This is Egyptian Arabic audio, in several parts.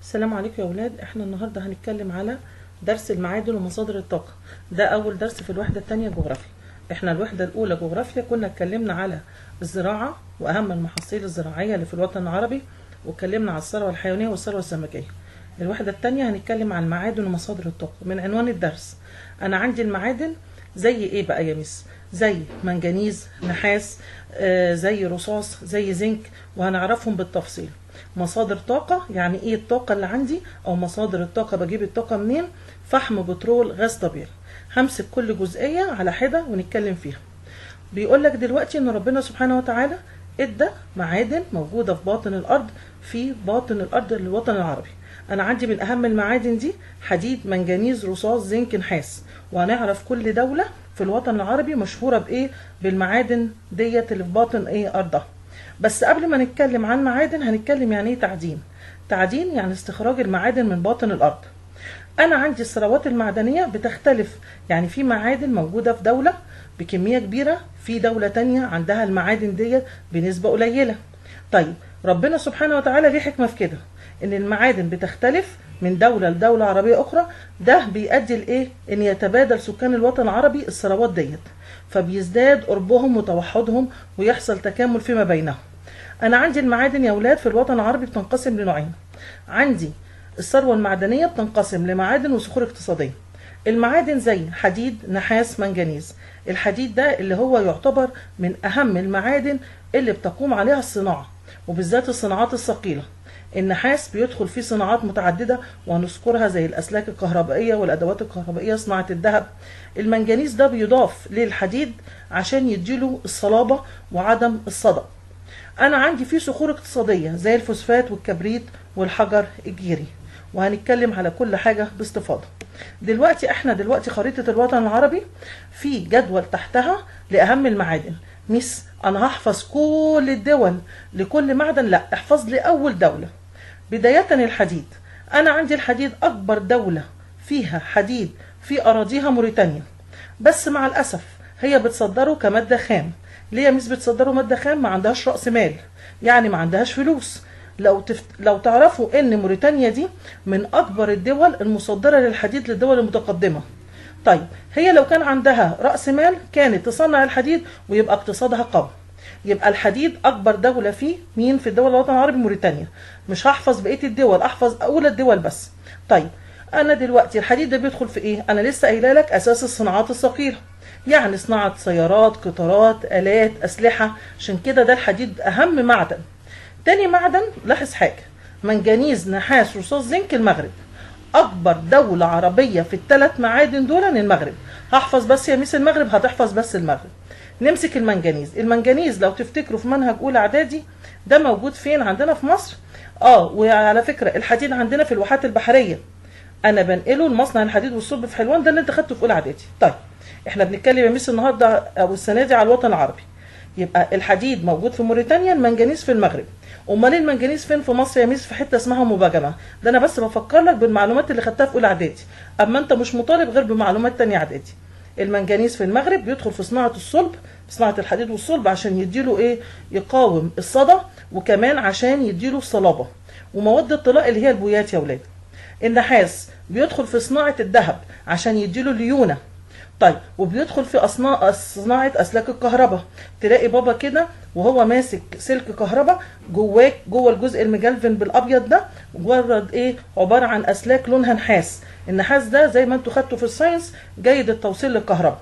السلام عليكم يا اولاد احنا النهارده هنتكلم على درس المعادن ومصادر الطاقه ده اول درس في الوحده الثانيه جغرافيا احنا الوحده الاولى جغرافيا كنا اتكلمنا على الزراعه واهم المحاصيل الزراعيه اللي في الوطن العربي واتكلمنا على الثروه الحيوانيه والثروه السمكيه الوحده الثانيه هنتكلم عن المعادن ومصادر الطاقه من عنوان الدرس انا عندي المعادن زي ايه بقى يا ميس زي منجنيز نحاس آه زي رصاص زي زنك وهنعرفهم بالتفصيل مصادر طاقة يعني ايه الطاقة اللي عندي او مصادر الطاقة بجيب الطاقة منين فحم بترول غاز طبيعي همسك كل جزئية على حدة ونتكلم فيها بيقول لك دلوقتي ان ربنا سبحانه وتعالى ادى معادن موجودة في باطن الارض في باطن الارض للوطن العربي انا عندي من اهم المعادن دي حديد منجنيز رصاص زنك نحاس وهنعرف كل دولة في الوطن العربي مشهورة بايه بالمعادن ديت اللي في باطن ايه ارضها بس قبل ما نتكلم عن معادن هنتكلم يعني ايه تعدين تعدين يعني استخراج المعادن من باطن الارض انا عندي الثروات المعدنية بتختلف يعني في معادن موجودة في دولة بكمية كبيرة في دولة تانية عندها المعادن ديت بنسبة قليلة طيب ربنا سبحانه وتعالى ليه حكمة في كده ان المعادن بتختلف من دولة لدولة عربية اخرى ده بيؤدي لايه ان يتبادل سكان الوطن العربي الثروات ديت فبيزداد قربهم وتوحدهم ويحصل تكامل فيما بينهم انا عندي المعادن يا اولاد في الوطن العربي بتنقسم لنوعين عندي الثروه المعدنيه بتنقسم لمعادن وصخور اقتصاديه المعادن زي حديد نحاس منجنيز الحديد ده اللي هو يعتبر من اهم المعادن اللي بتقوم عليها الصناعه وبالذات الصناعات الثقيله النحاس بيدخل فيه صناعات متعدده ونذكرها زي الاسلاك الكهربائيه والادوات الكهربائيه صناعه الذهب المنجنيز ده بيضاف للحديد عشان يديله الصلابه وعدم الصدأ انا عندي فيه صخور اقتصاديه زي الفوسفات والكبريت والحجر الجيري وهنتكلم على كل حاجه باستفاضه دلوقتي احنا دلوقتي خريطه الوطن العربي في جدول تحتها لاهم المعادن ميس انا هحفظ كل الدول لكل معدن لا احفظ لي اول دوله بدايه الحديد انا عندي الحديد اكبر دوله فيها حديد في اراضيها موريتانيا بس مع الاسف هي بتصدره كماده خام ليه يا ميس بتصدروا ماده خام ما عندهاش راس مال يعني ما عندهاش فلوس لو تفت... لو تعرفوا ان موريتانيا دي من اكبر الدول المصدره للحديد للدول المتقدمه طيب هي لو كان عندها راس مال كانت تصنع الحديد ويبقى اقتصادها قوي يبقى الحديد اكبر دوله فيه مين في الدول الوطن العربي موريتانيا مش هحفظ بقيه الدول احفظ اول الدول بس طيب انا دلوقتي الحديد ده بيدخل في ايه انا لسه قايله لك اساس الصناعات الثقيله يعني صناعة سيارات قطارات آلات أسلحة عشان كده ده الحديد أهم معدن تاني معدن لاحظ حاجة منجنيز نحاس رصاص زنك المغرب أكبر دولة عربية في الثلاث معادن دول المغرب هحفظ بس يا ميس المغرب هتحفظ بس المغرب نمسك المنجنيز المنجنيز لو تفتكروا في منهج أولى إعدادي ده موجود فين عندنا في مصر اه وعلى فكرة الحديد عندنا في الواحات البحرية أنا بنقله لمصنع الحديد والصلب في حلوان ده اللي أنت خدته في أولى إعدادي طيب احنا بنتكلم يا ميس النهارده او السنه دي على الوطن العربي يبقى الحديد موجود في موريتانيا المنجنيز في المغرب امال المنجنيز فين في مصر يا ميس في حته اسمها مباجمه ده انا بس بفكر لك بالمعلومات اللي خدتها في اولى اعدادي اما انت مش مطالب غير بمعلومات تانية اعدادي المنجنيز في المغرب بيدخل في صناعه الصلب صناعه الحديد والصلب عشان يديله ايه يقاوم الصدى وكمان عشان يديله الصلابه ومواد الطلاء اللي هي البويات يا ولاد النحاس بيدخل في صناعه الذهب عشان يديله ليونه طيب وبيدخل في أصناع صناعة أسلاك الكهرباء تلاقي بابا كده وهو ماسك سلك كهرباء جواك جوه الجزء المجلفن بالأبيض ده مجرد إيه عبارة عن أسلاك لونها نحاس النحاس ده زي ما انتوا خدتوا في الساينس جيد التوصيل للكهرباء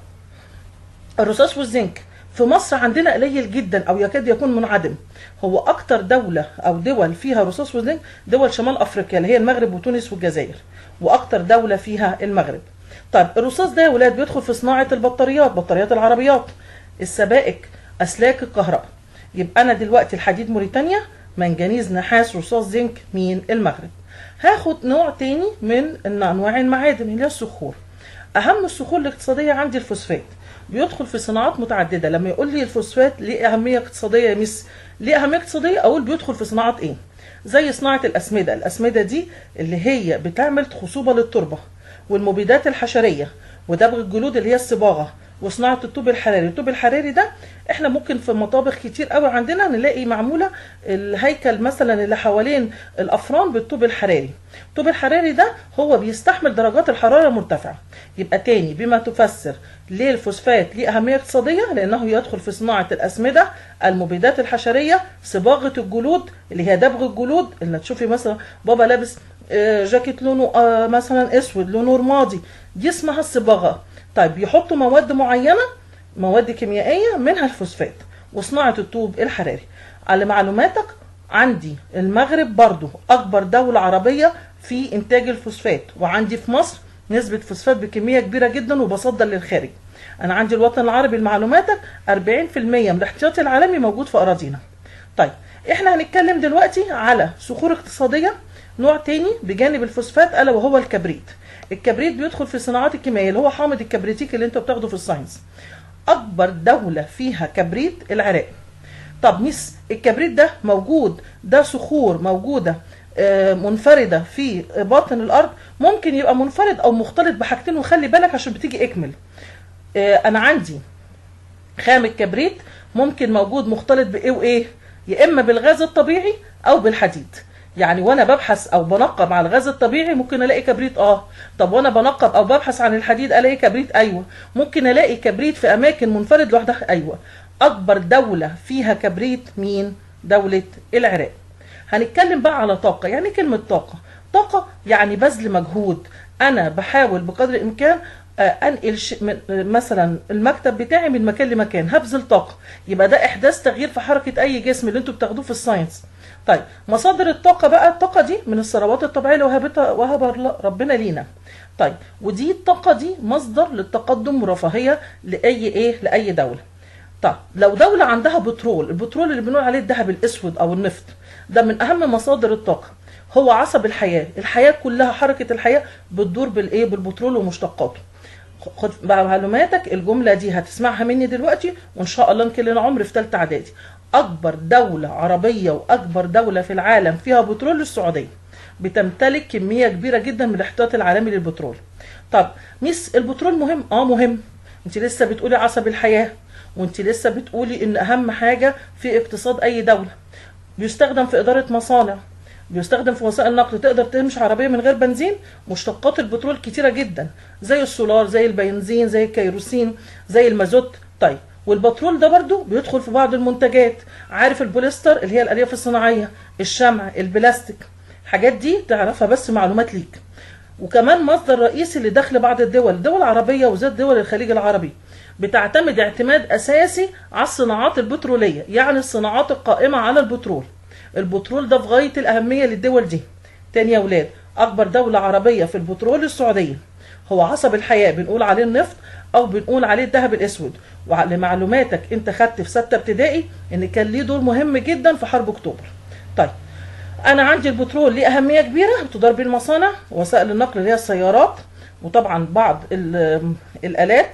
الرصاص والزنك في مصر عندنا قليل جدا او يكاد يكون منعدم هو اكتر دولة او دول فيها رصاص وزنك دول شمال افريقيا اللي هي المغرب وتونس والجزائر واكتر دولة فيها المغرب طيب الرصاص ده يا ولاد بيدخل في صناعة البطاريات بطاريات العربيات السبائك أسلاك الكهرباء يبقى أنا دلوقتي الحديد موريتانيا منجنيز نحاس رصاص زنك مين المغرب هاخد نوع تاني من أنواع المعادن اللي هي الصخور أهم الصخور الاقتصادية عندي الفوسفات بيدخل في صناعات متعددة لما يقول لي الفوسفات ليه أهمية اقتصادية يا مس ليه أهمية اقتصادية أقول بيدخل في صناعات إيه زي صناعة الأسمدة الأسمدة دي اللي هي بتعمل خصوبة للتربة والمبيدات الحشريه ودبغ الجلود اللي هي الصباغه وصناعه الطوب الحراري الطوب الحراري ده احنا ممكن في مطابخ كتير قوي عندنا نلاقي معموله الهيكل مثلا اللي حوالين الافران بالطوب الحراري الطوب الحراري ده هو بيستحمل درجات الحراره المرتفعه يبقى تاني بما تفسر ليه الفوسفات ليه اهميه اقتصاديه لانه يدخل في صناعه الاسمده المبيدات الحشريه صباغه الجلود اللي هي دبغ الجلود اللي تشوفي مثلا بابا لابس آه، جاكيت لونه آه، مثلا اسود لونه رمادي دي اسمها الصباغه طيب يحطوا مواد معينه مواد كيميائيه منها الفوسفات وصناعه الطوب الحراري على معلوماتك عندي المغرب برضو اكبر دوله عربيه في انتاج الفوسفات وعندي في مصر نسبه فوسفات بكميه كبيره جدا وبصدر للخارج انا عندي الوطن العربي لمعلوماتك 40% من الاحتياطي العالمي موجود في اراضينا طيب احنا هنتكلم دلوقتي على صخور اقتصاديه نوع تاني بجانب الفوسفات الا وهو الكبريت الكبريت بيدخل في الصناعات الكيميائيه اللي هو حامض الكبريتيك اللي انتوا بتاخده في الساينس اكبر دوله فيها كبريت العراق طب ميس الكبريت ده موجود ده صخور موجوده آه، منفرده في باطن الارض ممكن يبقى منفرد او مختلط بحاجتين وخلي بالك عشان بتيجي اكمل آه، انا عندي خام الكبريت ممكن موجود مختلط بايه وايه يا اما بالغاز الطبيعي او بالحديد يعني وانا ببحث او بنقب على الغاز الطبيعي ممكن الاقي كبريت اه طب وانا بنقب او ببحث عن الحديد الاقي كبريت ايوه ممكن الاقي كبريت في اماكن منفرد لوحدها ايوه اكبر دولة فيها كبريت مين دولة العراق هنتكلم بقى على طاقة يعني كلمة طاقة طاقة يعني بذل مجهود انا بحاول بقدر الامكان آه، انقل ش... من- مثلا المكتب بتاعي من مكان لمكان هبذل طاقه يبقى ده احداث تغيير في حركه اي جسم اللي انتوا بتاخدوه في الساينس طيب مصادر الطاقه بقى الطاقه دي من الثروات الطبيعيه اللي وهبتها وهب الله- ربنا لينا طيب ودي الطاقه دي مصدر للتقدم ورفاهيه لاي ايه لاي دوله طيب لو دولة عندها بترول البترول اللي بنقول عليه الذهب الأسود أو النفط ده من أهم مصادر الطاقة هو عصب الحياة الحياة كلها حركة الحياة بتدور بالإيه بالبترول ومشتقاته خد بقى معلوماتك الجملة دي هتسمعها مني دلوقتي وإن شاء الله يمكن لنا عمر في ثالثة إعدادي أكبر دولة عربية وأكبر دولة في العالم فيها بترول السعودية بتمتلك كمية كبيرة جدا من الاحتياط العالمي للبترول طب ميس البترول مهم اه مهم انت لسه بتقولي عصب الحياة وانت لسه بتقولي ان اهم حاجة في اقتصاد اي دولة بيستخدم في ادارة مصانع بيستخدم في وسائل النقل تقدر تمشي عربية من غير بنزين مشتقات البترول كتيرة جدا زي السولار زي البنزين زي الكيروسين زي المازوت طيب والبترول ده برضو بيدخل في بعض المنتجات عارف البوليستر اللي هي الالياف الصناعية الشمع البلاستيك الحاجات دي تعرفها بس معلومات ليك وكمان مصدر رئيسي لدخل بعض الدول الدول العربية وزاد دول الخليج العربي بتعتمد اعتماد أساسي على الصناعات البترولية يعني الصناعات القائمة على البترول البترول ده في غاية الأهمية للدول دي تاني يا ولاد أكبر دولة عربية في البترول السعودية هو عصب الحياة بنقول عليه النفط أو بنقول عليه الذهب الأسود ولمعلوماتك أنت خدت في ستة ابتدائي إن كان ليه دور مهم جدا في حرب أكتوبر طيب انا عندي البترول ليه اهميه كبيره بتدار بيه المصانع وسائل النقل اللي هي السيارات وطبعا بعض ال- الالات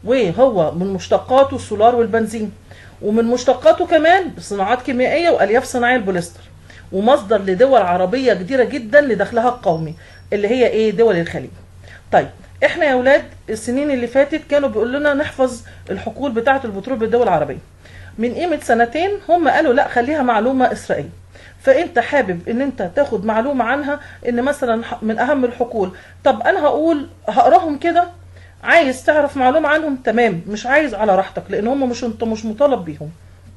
وهو من مشتقاته السولار والبنزين ومن مشتقاته كمان صناعات كيميائيه والياف صناعيه البوليستر ومصدر لدول عربيه كتيره جدا لدخلها القومي اللي هي ايه دول الخليج طيب احنا يا اولاد السنين اللي فاتت كانوا بيقول لنا نحفظ الحقول بتاعه البترول بالدول العربيه من قيمه سنتين هم قالوا لا خليها معلومه اسرائيليه فانت حابب ان انت تاخد معلومه عنها ان مثلا ح- من اهم الحقول طب انا هقول هقراهم كده عايز تعرف معلومه عنهم تمام مش عايز على راحتك لان هم مش انت مش مطالب بيهم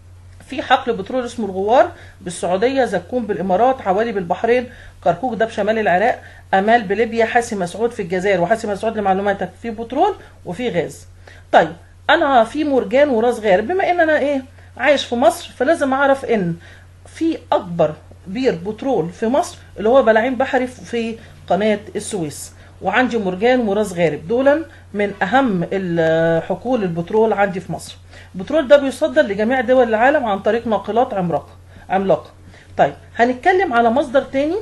في حقل بترول اسمه الغوار بالسعوديه زكون بالامارات عوالي بالبحرين كركوك ده بشمال العراق امال بليبيا حاسي مسعود في الجزائر وحاسي مسعود لمعلوماتك في بترول وفي غاز طيب انا في مرجان وراس غارب بما ان انا ايه عايش في مصر فلازم اعرف ان في اكبر بير بترول في مصر اللي هو بلاعين بحري في قناه السويس وعندي مرجان وراس غارب دولا من اهم ال- حقول البترول عندي في مصر البترول ده بيصدر لجميع دول العالم عن طريق ناقلات عملاقه عملاقه طيب هنتكلم على مصدر تاني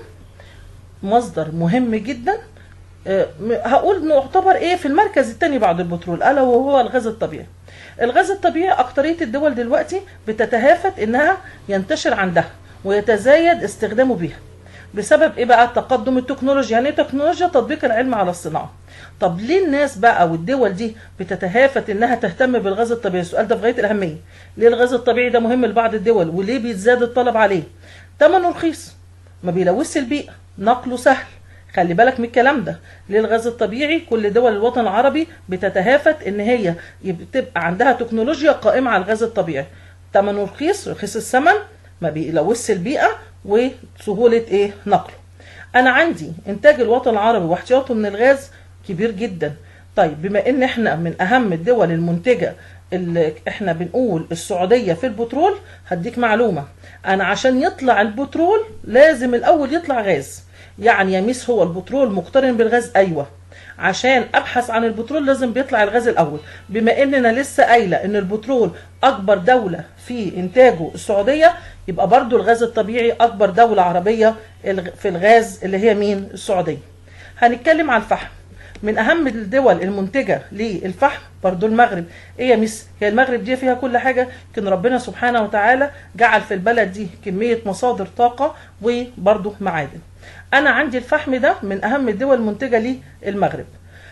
مصدر مهم جدا آه، م- هقول انه يعتبر ايه في المركز الثاني بعد البترول الا وهو الغاز الطبيعي الغاز الطبيعي اكتريه الدول دلوقتي بتتهافت انها ينتشر عندها ويتزايد استخدامه بيها بسبب ايه بقى تقدم التكنولوجيا يعني ايه تكنولوجيا تطبيق العلم على الصناعه طب ليه الناس بقى والدول دي بتتهافت انها تهتم بالغاز الطبيعي السؤال ده في غايه الاهميه ليه الغاز الطبيعي ده مهم لبعض الدول وليه بيتزاد الطلب عليه ثمنه رخيص ما بيلوثش البيئه نقله سهل خلي بالك من الكلام ده ليه الغاز الطبيعي كل دول الوطن العربي بتتهافت ان هي تبقى عندها تكنولوجيا قائمه على الغاز الطبيعي ثمنه رخيص رخيص الثمن ما بيلوثش البيئه وسهوله ايه نقله انا عندي انتاج الوطن العربي واحتياطه من الغاز كبير جدا طيب بما ان احنا من اهم الدول المنتجه اللي احنا بنقول السعوديه في البترول هديك معلومه انا عشان يطلع البترول لازم الاول يطلع غاز يعني يا ميس هو البترول مقترن بالغاز ايوه عشان ابحث عن البترول لازم بيطلع الغاز الاول بما اننا لسه قايله ان البترول اكبر دوله في انتاجه السعوديه يبقى برضو الغاز الطبيعي اكبر دوله عربيه في الغاز اللي هي مين السعوديه هنتكلم على الفحم من اهم الدول المنتجه للفحم برضو المغرب ايه يا ميس هي المغرب دي فيها كل حاجه لكن ربنا سبحانه وتعالى جعل في البلد دي كميه مصادر طاقه وبرضو معادن انا عندي الفحم ده من اهم الدول المنتجه للمغرب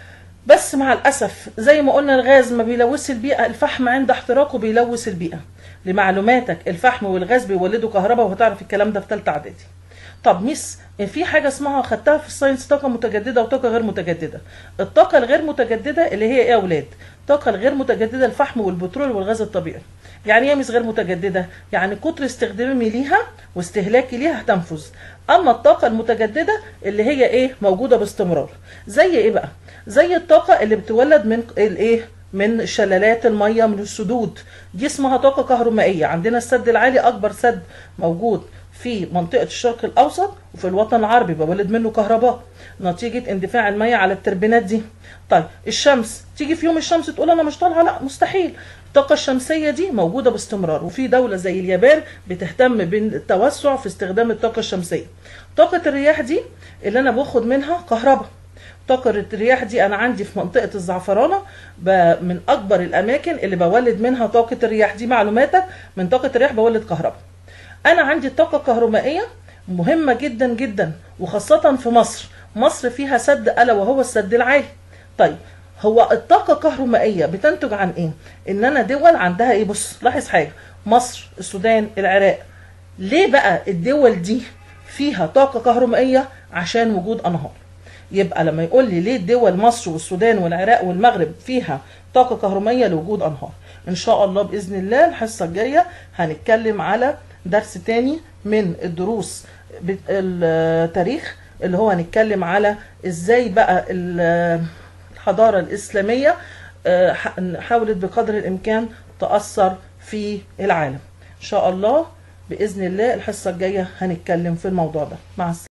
بس مع الاسف زي ما قلنا الغاز ما بيلوث البيئه الفحم عند احتراقه بيلوث البيئه لمعلوماتك الفحم والغاز بيولدوا كهرباء وهتعرف الكلام ده في ثالثه اعدادي طب ميس في حاجه اسمها خدتها في الساينس طاقه متجدده وطاقه غير متجدده الطاقه الغير متجدده اللي هي ايه يا اولاد الطاقه الغير متجدده الفحم والبترول والغاز الطبيعي يعني ايه مش غير متجدده يعني كتر استخدامي ليها واستهلاكي ليها هتنفذ اما الطاقه المتجدده اللي هي ايه موجوده باستمرار زي ايه بقى زي الطاقه اللي بتولد من الايه من شلالات الميه من السدود دي اسمها طاقه كهرومائيه عندنا السد العالي اكبر سد موجود في منطقة الشرق الأوسط وفي الوطن العربي بولد منه كهرباء نتيجة اندفاع المية على التربينات دي طيب الشمس تيجي في يوم الشمس تقول أنا مش طالعة لا مستحيل الطاقة الشمسية دي موجودة باستمرار وفي دولة زي اليابان بتهتم بالتوسع في استخدام الطاقة الشمسية طاقة الرياح دي اللي أنا باخد منها كهرباء طاقة الرياح دي أنا عندي في منطقة الزعفرانة من أكبر الأماكن اللي بولد منها طاقة الرياح دي معلوماتك من طاقة الرياح بولد كهرباء انا عندي الطاقه الكهرومائيه مهمه جدا جدا وخاصه في مصر مصر فيها سد الا وهو السد العالي طيب هو الطاقه الكهرومائيه بتنتج عن ايه ان انا دول عندها ايه بص لاحظ حاجه مصر السودان العراق ليه بقى الدول دي فيها طاقه كهرومائيه عشان وجود انهار يبقى لما يقول لي ليه الدول مصر والسودان والعراق والمغرب فيها طاقه كهرومائيه لوجود انهار ان شاء الله باذن الله الحصه الجايه هنتكلم على درس تاني من الدروس التاريخ اللي هو هنتكلم على ازاي بقى الحضارة الإسلامية حاولت بقدر الإمكان تأثر في العالم إن شاء الله بإذن الله الحصة الجاية هنتكلم في الموضوع ده مع السلامة